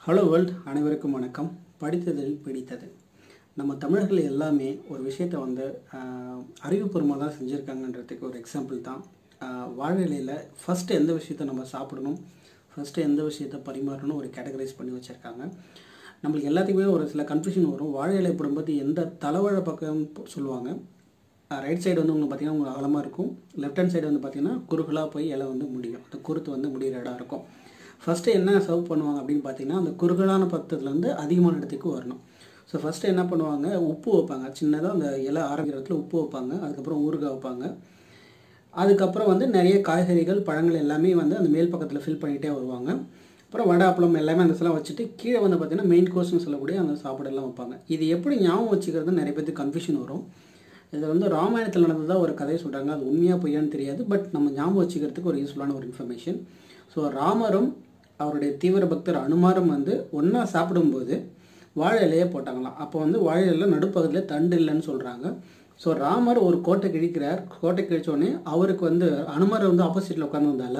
hello world அனைவருக்கும் வணக்கம் படித்ததில் பிடித்தது நம்ம தமிழர்கள் எல்லாமே ஒரு விஷயத்தை வந்து ஆஹ், அறிவுபூர்வமாக தான் செஞ்சுருக்காங்கன்றதுக்கு ஒரு எக்ஸாம்பிள் தான் ஆஹ், வாழை இலையில் ஃபஸ்ட்டு எந்த விஷயத்தை நம்ம சாப்பிடணும் ஃபஸ்ட்டு எந்த விஷயத்தை பரிமாறணும் ஒரு கேட்டகரைஸ் பண்ணி வச்சுருக்காங்க நம்மளுக்கு எல்லாத்துக்குமே ஒரு சில கன்ஃபியூஷன் வரும் வாழை இலை போடும்போது எந்த தலைவாழை பக்கம் சொல்லுவாங்க ரைட் சைடு வந்து உங்களுக்கு பார்த்தீங்கன்னா உங்களுக்கு அகலமாக இருக்கும் லெஃப்ட் ஹேண்ட் சைடு வந்து பார்த்தீங்கன்னா குறுகலாக போய் இலை வந்து முடியும் அந்த குருத்து வந்து முடிகிற இடம் இருக்கும் ஃபஸ்ட்டு என்ன சர்வ் பண்ணுவாங்க அப்படின்னு பார்த்தீங்கன்னா அந்த குறுகலான பக்கத்துலேருந்து அதிகமான இடத்துக்கு வரணும் ஸோ ஃபஸ்ட்டு என்ன பண்ணுவாங்க உப்பு வைப்பாங்க சின்னதாக அந்த இலை ஆரம்பிக்கிற இடத்துல உப்பு வைப்பாங்க அதுக்கப்புறம் ஊறுகாய் வைப்பாங்க அதுக்கப்புறம் வந்து நிறைய காய்கறிகள் பழங்கள் எல்லாமே வந்து அந்த மேல் பக்கத்தில் ஃபில் பண்ணிகிட்டே வருவாங்க அப்புறம் வடை அப்பளம் எல்லாமே அந்த சில வச்சுட்டு கீழே வந்து பார்த்தீங்கன்னா மெயின் கோர்ஸ்னு சொல்லக்கூடிய அந்த சாப்பாடெல்லாம் வைப்பாங்க இது எப்படி ஞாபகம் வச்சுக்கிறது நிறைய பேருக்கு கன்ஃபியூஷன் வரும் இது வந்து ராமாயணத்தில் நடந்ததாக ஒரு கதையை சொல்கிறாங்க அது உண்மையாக பொய்யான்னு தெரியாது பட் நம்ம ஞாபகம் வச்சுக்கிறதுக்கு ஒரு யூஸ்ஃபுல்லான ஒரு இன்ஃபர்மேஷன் ஸோ ராமரும் அவருடைய தீவிர பக்தர் அனுமாரும் வந்து ஒன்றா சாப்பிடும்போது வாழை இலையே போட்டாங்களாம் அப்போ வந்து வாழை இலையில் நடுப்பகுதியில் தண்டு இல்லைன்னு சொல்கிறாங்க ஸோ ராமர் ஒரு கோட்டை கிழிக்கிறார் கோட்டை கிழிச்சோடனே அவருக்கு வந்து அனுமர் வந்து ஆப்போசிட்டில் உட்கார்ந்ததால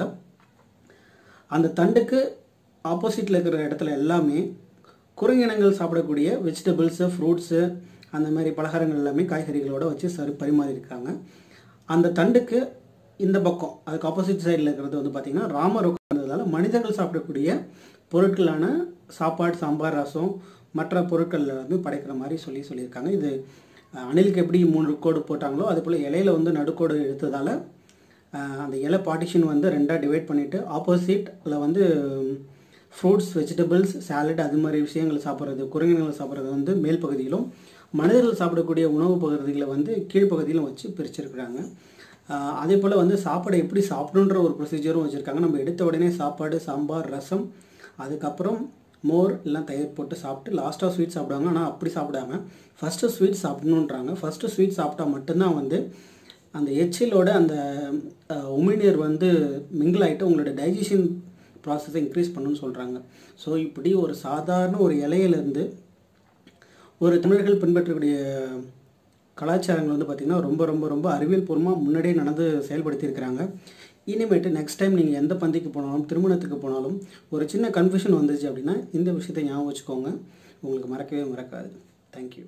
அந்த தண்டுக்கு ஆப்போசிட்டில் இருக்கிற இடத்துல எல்லாமே குரங்கினங்கள் சாப்பிடக்கூடிய வெஜிடபிள்ஸு ஃப்ரூட்ஸு அந்த மாதிரி பலகாரங்கள் எல்லாமே காய்கறிகளோட வச்சு சரி பரிமாறியிருக்காங்க அந்த தண்டுக்கு இந்த பக்கம் அதுக்கு ஆப்போசிட் சைடில் இருக்கிறது வந்து பார்த்திங்கன்னா ராமர் உட்கார்ந்ததால மனிதர்கள் சாப்பிடக்கூடிய பொருட்களான சாப்பாடு சாம்பார் ரசம் மற்ற பொருட்கள் வந்து படைக்கிற மாதிரி சொல்லி சொல்லியிருக்காங்க இது அஹ், அணிலுக்கு எப்படி மூணு கோடு போட்டாங்களோ அதே போல் இலையில வந்து நடுக்கோடு எடுத்ததால் அஹ், அந்த இலை பார்ட்டிஷன் வந்து ரெண்டாக டிவைட் பண்ணிவிட்டு ஆப்போசிட்டில் வந்து ஃப்ரூட்ஸ் வெஜிடபிள்ஸ் சாலட் அது மாதிரி விஷயங்கள் சாப்பிட்றது குரங்கினங்கள் சாப்பிட்றது வந்து மேல் பகுதியிலும் மனிதர்கள் சாப்பிடக்கூடிய உணவு பகுதிகளை வந்து கீழ்ப்பகுதியிலும் வச்சு பிரிச்சிருக்கிறாங்க ஆஹ் அதே போல் வந்து சாப்பாடை எப்படி சாப்பிடணுன்ற ஒரு ப்ரொசீஜரும் வச்சுருக்காங்க நம்ம எடுத்த உடனே சாப்பாடு சாம்பார் ரசம் அதுக்கப்புறம் மோர் எல்லாம் தயிர் போட்டு சாப்பிட்டு லாஸ்ட்டாக ஸ்வீட் சாப்பிடுவாங்க ஆனால் அப்படி சாப்பிடாம ஃபஸ்ட்டு ஸ்வீட் சாப்பிடணுன்றாங்க ஃபஸ்ட்டு ஸ்வீட் சாப்பிட்டா மட்டும்தான் வந்து அந்த எச்சிலோட அந்த அஹ், உமிழ்நீர் வந்து மிங்கிள் ஆகிட்டு உங்களோட டைஜஷன் ப்ராசஸை இன்க்ரீஸ் பண்ணுன்னு சொல்கிறாங்க ஸோ இப்படி ஒரு சாதாரண ஒரு இலையிலேருந்து ஒரு தமிழர்கள் பின்பற்றக்கூடிய கலாச்சாரங்கள் வந்து பார்த்திங்கன்னா ரொம்ப ரொம்ப ரொம்ப அறிவியல் பூர்வமாக முன்னாடியே நடந்து செயல்படுத்தியிருக்கிறாங்க இனிமேட்டு நெக்ஸ்ட் டைம் நீங்கள் எந்த பந்திக்கு போனாலும் திருமணத்துக்கு போனாலும் ஒரு சின்ன கன்ஃபியூஷன் வந்துச்சு அப்படின்னா இந்த விஷயத்தை ஞாபகம் வச்சுக்கோங்க உங்களுக்கு மறக்கவே மறக்காது தேங்க்யூ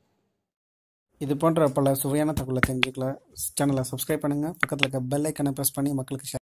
இது போன்ற பல சுவையான தகவலை தெரிஞ்சுக்கலாம் சேனலை சப்ஸ்கிரைப் பண்ணுங்கள் பக்கத்தில் இருக்க பெல் ஐக்கனை ப்ரெஸ் பண்ணி மக்களுக்கு share